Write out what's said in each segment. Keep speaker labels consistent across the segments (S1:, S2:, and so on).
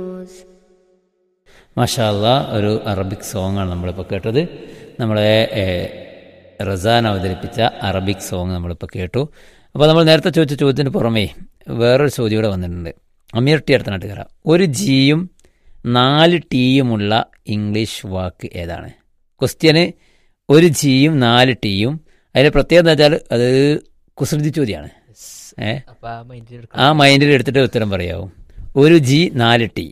S1: മാഷാല്ല ഒരു അറബിക് സോങ്ങാണ് നമ്മളിപ്പോൾ കേട്ടത് നമ്മളെ ഏഹ്, റസാൻ അവതരിപ്പിച്ച അറബിക് സോങ് നമ്മളിപ്പോൾ കേട്ടു അപ്പോൾ നമ്മൾ നേരത്തെ ചോദിച്ച ചോദ്യത്തിന് പുറമേ വേറൊരു ചോദ്യം കൂടെ വന്നിട്ടുണ്ട് അമീർ ടി അടുത്ത നാട്ടുകാര ഒരു ജിയും നാല് ടീയുമുള്ള ഇംഗ്ലീഷ് വാക്ക് ഏതാണ് ക്വസ്റ്റ്യന് ഒരു ജിയും നാല് ടീയും അതിൻ്റെ പ്രത്യേകത എന്താ വെച്ചാൽ അത് കുസൃതി ചോദ്യമാണ് ഏ
S2: അപ്പൊ ആ മൈൻഡിൽ
S1: ആ മൈൻഡിൽ എടുത്തിട്ട് ഉത്തരം പറയാവും ഒരു ജി നാല് ടി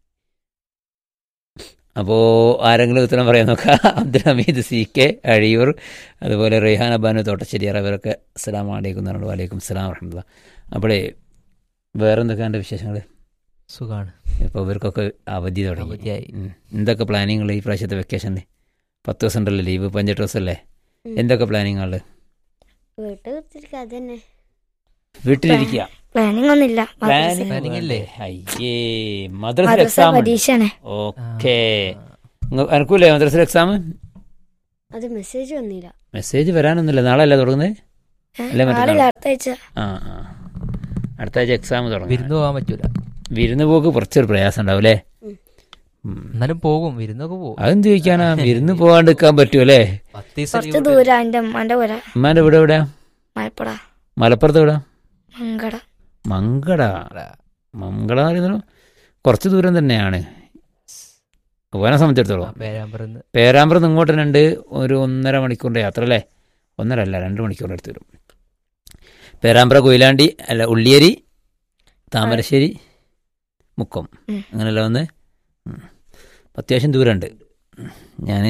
S1: അപ്പോൾ ആരെങ്കിലും ഉത്തരം പറയാൻ നോക്കാം അബ്ദുൽ ഹമീദ് സി കെ അഴിയൂർ അതുപോലെ റെയ്ഹാൻ അബാനു തോട്ടശ്ശേരി അവരൊക്കെ അസ്സലാം വലൈക്കും എന്ന് പറഞ്ഞു വലൈക്കും അസ്സലാം വറഹമുല്ല അപ്പോഴേ വേറെ എന്തൊക്കെയാണ് എൻ്റെ വിശേഷങ്ങൾ
S2: സുഖാണ്
S1: ഇപ്പോൾ ഇവർക്കൊക്കെ അവധി തുടങ്ങി
S2: അവധിയായി
S1: ഉം. എന്തൊക്കെ പ്ലാനിങ്ങൾ ഈ പ്രാവശ്യത്തെ വെക്കേഷനിൽ പത്ത് ദിവസം ഉണ്ടല്ലോ ലീവ് ഇപ്പം അഞ്ചെട്ട് ദിവസമല്ലേ
S3: ഉം.
S1: എന്തൊക്കെ പ്ലാനിങ്ങുള്ളത്
S3: വീട്ടിൽ കുത്തിരിക്കുക അതന്നെ
S1: വീട്ടിലിരിക്കുക
S3: പ്ലാനിങ് ഒന്നുമില്ല
S1: പ്ലാനിങ്
S2: Planning ഇല്ലേ?
S1: അയ്യേ മദ്രസ
S3: മദ്രസ
S1: എക്സാം
S3: പരീക്ഷയാണ്
S1: ഓക്കേ അനക്കൂലേ മദ്രസ എക്സാം
S3: അത് മെസ്സേജ് വന്നില്ല
S1: മെസ്സേജ് വരാനൊന്നുമില്ല നാളെ അല്ലേ തുടങ്ങുന്നത് അല്ലേ മറ്റന്നാൾ?
S3: നാളെ അടുത്ത ആഴ്ച
S1: ആ ആ അടുത്ത ആഴ്ച എക്സാം തുടങ്ങും
S2: വിരുന്ന് പോകാൻ പറ്റൂല
S1: വിരുന്ന് പോക്ക് കുറച്ചൊരു പ്രയാസം ഉണ്ടാവും അല്ലേ
S3: ഉം.
S1: ഉം.
S2: എന്നാലും പോകും വിരുന്നൊക്കെ പോകും
S1: അതെന്ത് ചോദിക്കാനാ വിരുന്ന് പോകാണ്ട് നിൽക്കാൻ പറ്റുമല്ലേ
S2: പത്ത് ദിവസം
S3: കുറച്ച്
S2: leave
S3: ദൂരം എൻ്റെ ഉമ്മാൻ്റെ പുര
S1: ഉമ്മാന്റെ വീട് എവിടെയാ
S3: മലപ്പുറ
S1: മലപ്പുറത്ത് എവിടെയാ
S3: മങ്കട
S1: മങ്കട
S2: കൊടുക്കണം.
S1: മങ്കട എന്ന് പറയുന്നത് കുറച്ച് ദൂരം തന്നെയാണ് പോകാനെ
S2: ആ,
S1: സംബന്ധിച്ചിടത്തോളം
S2: പേരാമ്പ്രന്ന്
S1: പേരാമ്പ്രത്ത് ഇങ്ങോട്ട് രണ്ട് ഒരു ഒന്നര മണിക്കൂറിൻ്റെ യാത്ര അല്ലേ ഒന്നര അല്ല രണ്ട് മണിക്കൂറിൻ്റെ അടുത്ത് വരും പേരാമ്പ്ര കൊയിലാണ്ടി അല്ല ഉള്ളിയേരി താമരശ്ശേരി മുക്കം
S3: ഉം.
S1: അങ്ങനെയല്ല വന്ന് ഉം. അത്യാവശ്യം ദൂരമുണ്ട് ഞാൻ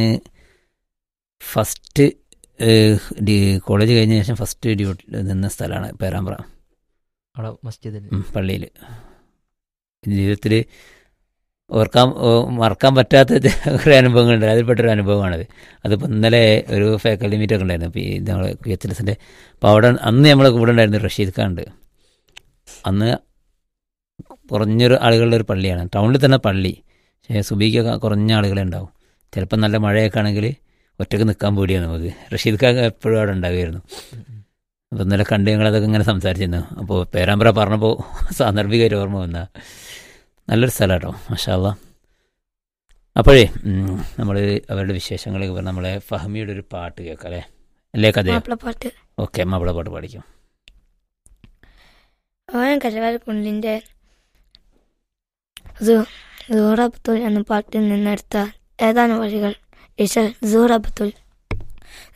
S1: ഫസ്റ്റ് കോളേജ് കഴിഞ്ഞ ശേഷം ഫസ്റ്റ് ഡ്യൂട്ടി നിന്ന സ്ഥലമാണ് പേരാമ്പ്ര
S2: അവിടെ മസ്ജിദിൽ
S1: പള്ളിയിൽ ജീവിതത്തിൽ ഓർക്കാൻ ഓ, മറക്കാൻ പറ്റാത്ത കുറേ അനുഭവങ്ങളുണ്ട് അതിൽപ്പെട്ടൊരു അനുഭവമാണത് അതിപ്പോൾ ഇന്നലെ ഒരു ഫാക്കൽറ്റി മീറ്റൊക്കെ ഉണ്ടായിരുന്നു ഇപ്പോൾ ഈ നമ്മളെ പി എച്ച് എസിൻ്റെ അപ്പോൾ അവിടെ അന്ന് നമ്മളെ കൂടെ ഉണ്ടായിരുന്നു റഷീദ് ഖാൻ ഉണ്ട് അന്ന് കുറഞ്ഞൊരു ആളുകളുടെ ഒരു പള്ളിയാണ് ടൗണിൽ തന്നെ പള്ളി പക്ഷേ സുബിക്കൊക്കെ കുറഞ്ഞ ആളുകളെ ഉണ്ടാവും ചിലപ്പോൾ നല്ല മഴയൊക്കെ ആണെങ്കിൽ ഒറ്റക്ക് നിൽക്കാൻ പേടിയാണ് നമുക്ക് റഷീദ് ഖാൻ എപ്പോഴും അവിടെ ഉണ്ടാകുമായിരുന്നു അപ്പോൾ ഇന്നലെ കണ്ട് ഞങ്ങളതൊക്കെ ഇങ്ങനെ സംസാരിച്ചിരുന്നു അപ്പോൾ പേരാമ്പ്ര പറഞ്ഞപ്പോൾ സാന്ദർഭികമായിട്ട് ഓർമ്മ വന്ന നല്ലൊരു സ്ഥലം കേട്ടോ മഷാല്ല അപ്പോഴേ നമ്മൾ അവരുടെ വിശേഷങ്ങൾ നമ്മളെ ഫഹമിയുടെ ഒരു പാട്ട് കേൾക്കാം അല്ലേ അല്ലേ കഥ
S3: മാപ്പിളപ്പാട്ട്
S1: ഓക്കെ മാപ്പിള പാട്ട് പാടിക്കും
S3: അവൻ കരവാര കുണ്ടിൻ്റെ സൂറ അബ്ദുൽ എന്ന പാട്ടിൽ നിന്നെടുത്ത ഏതാനും വരികൾ ഇഷ സൂറ അബ്ദുൽ